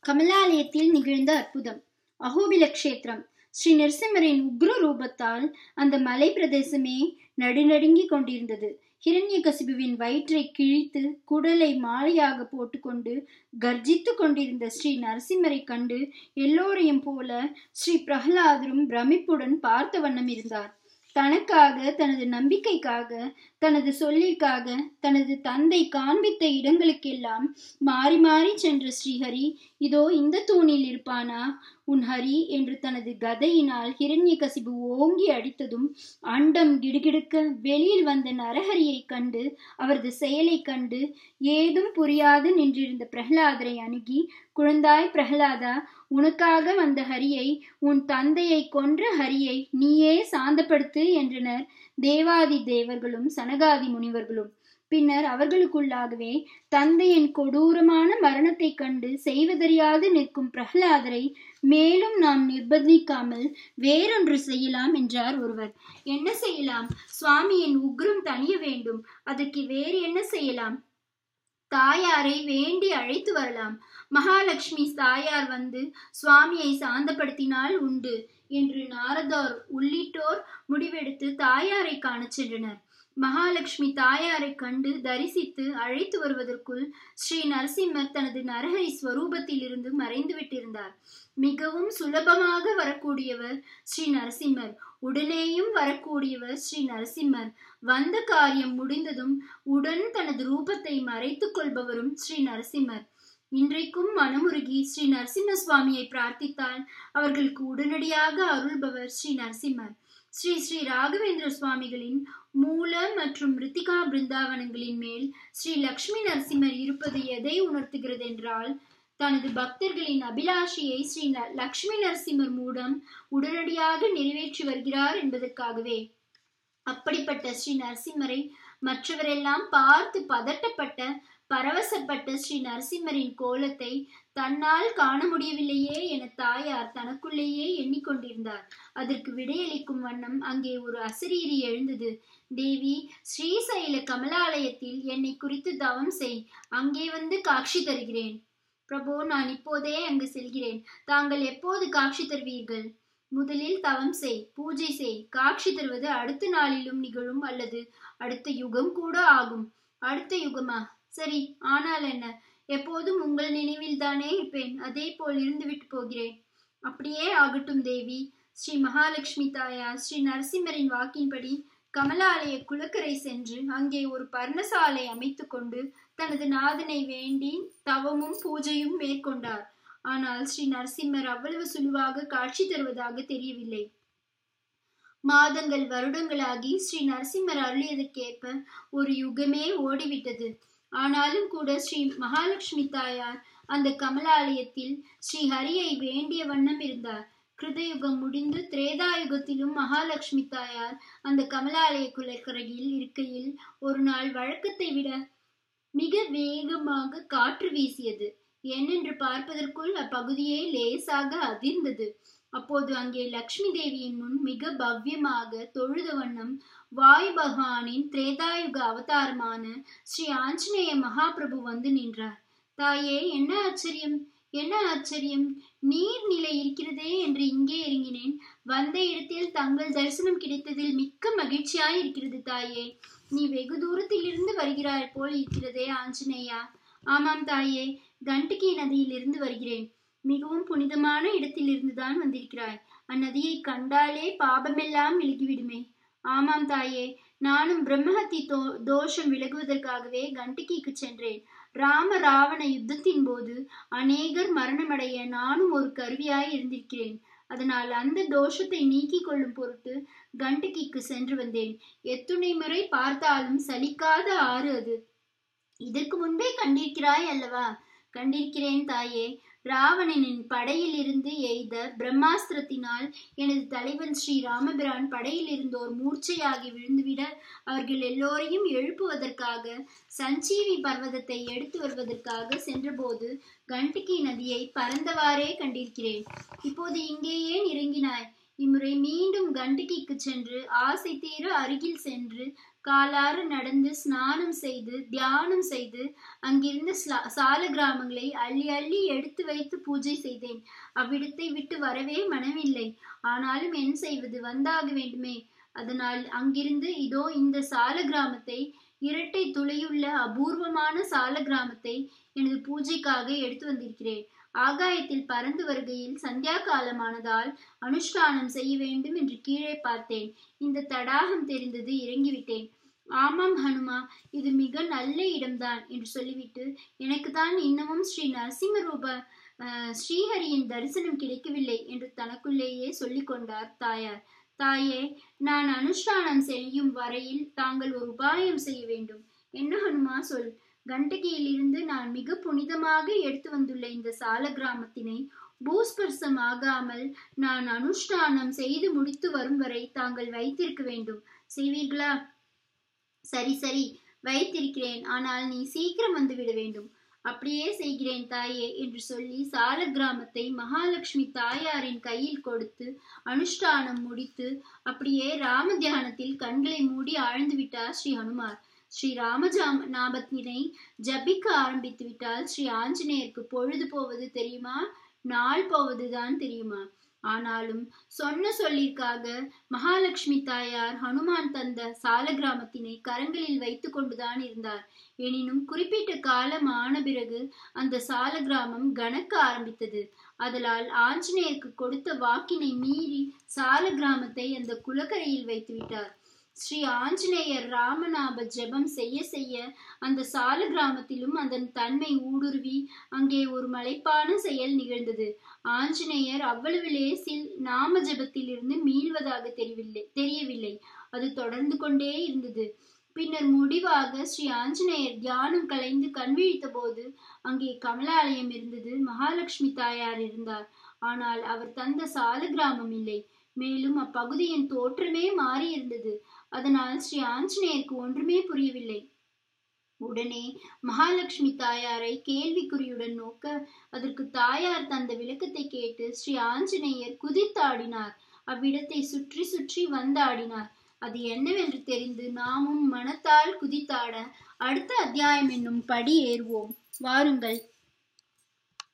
கமலாலயத்தில் நிகழ்ந்த அற்புதம் அகோபில கஷேத்திரம் ஸ்ரீ நரசிம்மரின் உக்ர ரூபத்தால் அந்த மலை பிரதேசமே நடுநடுங்கிக் கொண்டிருந்தது ஹிரண்யகசிபுவின் வயிற்றை கிழித்து குடலை மாலையாக போட்டுக்கொண்டு கர்ஜித்து கொண்டிருந்த ஸ்ரீ நரசிம்மரை கண்டு எல்லோரையும் போல ஸ்ரீ பிரகலாதரும் பிரமிப்புடன் பார்த்த வண்ணம் இருந்தார் தனக்காக தனது நம்பிக்கைக்காக தனது சொல்லிற்காக தனது தந்தை காண்பித்த இடங்களுக்கெல்லாம் மாறி மாறி சென்ற ஸ்ரீஹரி இதோ இந்த தூணில் இருப்பானா உன் ஹரி என்று தனது கதையினால் ஹிரண்யகசிபு ஓங்கி அடித்ததும் அண்டம் கிடுகிடுக்க வெளியில் வந்த நரஹரியை கண்டு அவரது செயலை கண்டு ஏதும் புரியாது நின்றிருந்த பிரகலாதரை அணுகி குழந்தாய் பிரகலாதா உனக்காக வந்த ஹரியை உன் தந்தையை கொன்ற ஹரியை நீயே சாந்தப்படுத்து என்றனர் தேவாதி தேவர்களும் சனகாதி முனிவர்களும் பின்னர் அவர்களுக்குள்ளாகவே தந்தையின் கொடூரமான மரணத்தைக் கண்டு செய்வதறியாது நிற்கும் பிரகலாதரை மேலும் நாம் நிர்பந்திக்காமல் வேறொன்று செய்யலாம் என்றார் ஒருவர் என்ன செய்யலாம் சுவாமியின் உக்ரம் தணிய வேண்டும் அதற்கு வேறு என்ன செய்யலாம் தாயாரை வேண்டி அழைத்து வரலாம் மகாலட்சுமி தாயார் வந்து சுவாமியை சாந்தப்படுத்தினால் உண்டு என்று நாரதோர் உள்ளிட்டோர் முடிவெடுத்து தாயாரை காணச் சென்றனர் மகாலட்சுமி தாயாரை கண்டு தரிசித்து அழைத்து வருவதற்குள் ஸ்ரீ நரசிம்மர் தனது நரஹரி ஸ்வரூபத்தில் இருந்து மறைந்து விட்டிருந்தார் மிகவும் சுலபமாக வரக்கூடியவர் ஸ்ரீ நரசிம்மர் உடனேயும் வரக்கூடியவர் ஸ்ரீ நரசிம்மர் வந்த காரியம் முடிந்ததும் உடன் தனது ரூபத்தை மறைத்துக் கொள்பவரும் ஸ்ரீ நரசிம்மர் இன்றைக்கும் மனமுருகி ஸ்ரீ நரசிம்ம சுவாமியை பிரார்த்தித்தால் அவர்களுக்கு உடனடியாக அருள்பவர் ஸ்ரீ நரசிம்மர் ஸ்ரீ ஸ்ரீ ராகவேந்திர சுவாமிகளின் மூல மற்றும் ரித்திகா பிருந்தாவனங்களின் மேல் ஸ்ரீ லக்ஷ்மி நரசிம்மர் இருப்பது எதை உணர்த்துகிறது என்றால் தனது பக்தர்களின் அபிலாஷையை ஸ்ரீ லக்ஷ்மி நரசிம்மர் மூலம் உடனடியாக நிறைவேற்றி வருகிறார் என்பதற்காகவே அப்படிப்பட்ட ஸ்ரீ நரசிம்மரை மற்றவரெல்லாம் பார்த்து பதட்டப்பட்ட பரவசப்பட்ட ஸ்ரீ நரசிம்மரின் கோலத்தை தன்னால் காண முடியவில்லையே என தாயார் தனக்குள்ளேயே எண்ணிக்கொண்டிருந்தார் அதற்கு விடையளிக்கும் வண்ணம் அங்கே ஒரு அசரீரி எழுந்தது தேவி ஸ்ரீசைல கமலாலயத்தில் என்னை குறித்து தவம் செய் அங்கே வந்து காட்சி தருகிறேன் பிரபு நான் இப்போதே அங்கு செல்கிறேன் தாங்கள் எப்போது காட்சி தருவீர்கள் முதலில் தவம் செய் பூஜை செய் காட்சி தருவது அடுத்த நாளிலும் நிகழும் அல்லது அடுத்த யுகம் கூட ஆகும் அடுத்த யுகமா சரி ஆனால் என்ன எப்போதும் உங்கள் நினைவில் தானே இருப்பேன் அதே போல் இருந்துவிட்டு போகிறேன் அப்படியே ஆகட்டும் தேவி ஸ்ரீ மகாலட்சுமி தாயார் ஸ்ரீ நரசிம்மரின் வாக்கின்படி கமலாலய குளக்கரை சென்று அங்கே ஒரு பர்ணசாலை அமைத்து கொண்டு தனது நாதனை வேண்டி தவமும் பூஜையும் மேற்கொண்டார் ஆனால் ஸ்ரீ நரசிம்மர் அவ்வளவு சுலுவாக காட்சி தருவதாக தெரியவில்லை மாதங்கள் வருடங்களாகி ஸ்ரீ நரசிம்மர் அருளியதற்கேற்ப ஒரு யுகமே ஓடிவிட்டது ஆனாலும் கூட ஸ்ரீ மகாலட்சுமி தாயார் அந்த கமலாலயத்தில் ஸ்ரீ ஹரியை வேண்டிய வண்ணம் இருந்தார் கிருதயுகம் முடிந்து திரேதாயுகத்திலும் மகாலட்சுமி தாயார் அந்த கமலாலய குலக்கரையில் இருக்கையில் ஒரு நாள் வழக்கத்தை விட மிக வேகமாக காற்று வீசியது என்னென்று பார்ப்பதற்குள் அப்பகுதியே லேசாக அதிர்ந்தது அப்போது அங்கே லக்ஷ்மி தேவியின் முன் மிக பவ்யமாக தொழுத வண்ணம் வாயு பகவானின் திரேதாயுக அவதாரமான ஸ்ரீ ஆஞ்சநேய மகாபிரபு வந்து நின்றார் தாயே என்ன ஆச்சரியம் என்ன ஆச்சரியம் நீர்நிலை இருக்கிறதே என்று இங்கே இறங்கினேன் வந்த இடத்தில் தங்கள் தரிசனம் கிடைத்ததில் மிக்க மகிழ்ச்சியாய் இருக்கிறது தாயே நீ வெகு தூரத்திலிருந்து வருகிறாய் போல் இருக்கிறதே ஆஞ்சநேயா ஆமாம் தாயே கண்டகி நதியிலிருந்து வருகிறேன் மிகவும் புனிதமான இடத்திலிருந்து தான் வந்திருக்கிறாய் அந்நதியை கண்டாலே பாபமெல்லாம் விலகிவிடுமே ஆமாம் தாயே நானும் பிரம்மஹத்தி தோ தோஷம் விலகுவதற்காகவே கண்டகிக்கு சென்றேன் ராம ராவண யுத்தத்தின் போது அநேகர் மரணமடைய நானும் ஒரு கருவியாய் இருந்திருக்கிறேன் அதனால் அந்த தோஷத்தை நீக்கிக் கொள்ளும் பொருட்டு கண்டகிக்கு சென்று வந்தேன் எத்துணை முறை பார்த்தாலும் சலிக்காத ஆறு அது இதற்கு முன்பே கண்டிருக்கிறாய் அல்லவா கண்டிருக்கிறேன் தாயே ராவணனின் படையில் இருந்து எய்த பிரம்மாஸ்திரத்தினால் எனது தலைவன் ஸ்ரீ ராமபிரான் படையில் இருந்தோர் மூர்ச்சையாகி விழுந்துவிட அவர்கள் எல்லோரையும் எழுப்புவதற்காக சஞ்சீவி பர்வதத்தை எடுத்து வருவதற்காக சென்றபோது கண்டகி நதியை பறந்தவாறே கண்டிருக்கிறேன் இப்போது இங்கே ஏன் இறங்கினாய் இம்முறை மீண்டும் கண்டகிக்கு சென்று ஆசை தீர அருகில் சென்று காலார நடந்து ஸ்நானம் செய்து தியானம் செய்து அங்கிருந்த சால கிராமங்களை அள்ளி அள்ளி எடுத்து வைத்து பூஜை செய்தேன் அவ்விடத்தை விட்டு வரவே மனமில்லை ஆனாலும் என்ன செய்வது வந்தாக வேண்டுமே அதனால் அங்கிருந்து இதோ இந்த சால கிராமத்தை இரட்டை துளையுள்ள அபூர்வமான சால கிராமத்தை எனது பூஜைக்காக எடுத்து வந்திருக்கிறேன் ஆகாயத்தில் பறந்து வருகையில் சந்தியா காலமானதால் அனுஷ்டானம் செய்ய வேண்டும் என்று கீழே பார்த்தேன் இந்த தடாகம் தெரிந்தது இறங்கிவிட்டேன் ஆமாம் ஹனுமா இது மிக நல்ல இடம்தான் என்று சொல்லிவிட்டு எனக்கு தான் இன்னமும் ஸ்ரீ நரசிம்ம ரூப ஸ்ரீஹரியின் தரிசனம் கிடைக்கவில்லை என்று தனக்குள்ளேயே சொல்லிக் கொண்டார் தாயார் தாயே நான் அனுஷ்டானம் செய்யும் வரையில் தாங்கள் ஒரு உபாயம் செய்ய வேண்டும் என்ன ஹனுமா சொல் கண்டகியில் இருந்து நான் மிக புனிதமாக எடுத்து வந்துள்ள இந்த சால கிராமத்தினை பூஸ்பர்சம் ஆகாமல் நான் அனுஷ்டானம் செய்து முடித்து வரும் வரை தாங்கள் வைத்திருக்க வேண்டும் செய்வீர்களா சரி சரி வைத்திருக்கிறேன் ஆனால் நீ சீக்கிரம் வந்து விட வேண்டும் அப்படியே செய்கிறேன் தாயே என்று சொல்லி சால கிராமத்தை மகாலட்சுமி தாயாரின் கையில் கொடுத்து அனுஷ்டானம் முடித்து அப்படியே ராம தியானத்தில் கண்களை மூடி ஆழ்ந்து விட்டார் ஸ்ரீ ஹனுமார் ஸ்ரீ ராமஜாம் நாபத்தினை ஜபிக்க ஆரம்பித்து விட்டால் ஸ்ரீ ஆஞ்சநேயருக்கு பொழுது போவது தெரியுமா நாள் போவதுதான் தெரியுமா ஆனாலும் சொன்ன சொல்லிற்காக மகாலட்சுமி தாயார் ஹனுமான் தந்த சால கிராமத்தினை கரங்களில் வைத்து கொண்டுதான் இருந்தார் எனினும் குறிப்பிட்ட காலம் ஆன பிறகு அந்த சால கிராமம் கணக்க ஆரம்பித்தது அதலால் ஆஞ்சநேயருக்கு கொடுத்த வாக்கினை மீறி சால கிராமத்தை அந்த குலக்கரையில் வைத்து விட்டார் ஸ்ரீ ஆஞ்சநேயர் ராமநாப ஜெபம் செய்ய செய்ய அந்த சால கிராமத்திலும் அதன் தன்மை ஊடுருவி அங்கே ஒரு மலைப்பான செயல் நிகழ்ந்தது ஆஞ்சநேயர் அவ்வளவு லேசில் நாம ஜெபத்திலிருந்து மீள்வதாக தெரியவில்லை தெரியவில்லை அது தொடர்ந்து கொண்டே இருந்தது பின்னர் முடிவாக ஸ்ரீ ஆஞ்சநேயர் தியானம் கலைந்து கண்விழித்த போது அங்கே கமலாலயம் இருந்தது மகாலட்சுமி தாயார் இருந்தார் ஆனால் அவர் தந்த சால கிராமம் இல்லை மேலும் அப்பகுதியின் தோற்றமே மாறி இருந்தது அதனால் ஸ்ரீ ஆஞ்சநேயருக்கு ஒன்றுமே புரியவில்லை உடனே மகாலட்சுமி தாயாரை கேள்விக்குறியுடன் நோக்க அதற்கு தாயார் தந்த விளக்கத்தை கேட்டு ஸ்ரீ ஆஞ்சநேயர் குதித்தாடினார் அவ்விடத்தை சுற்றி சுற்றி வந்தாடினார் அது என்னவென்று தெரிந்து நாமும் மனத்தால் குதித்தாட அடுத்த அத்தியாயம் என்னும் படி ஏறுவோம் வாருங்கள்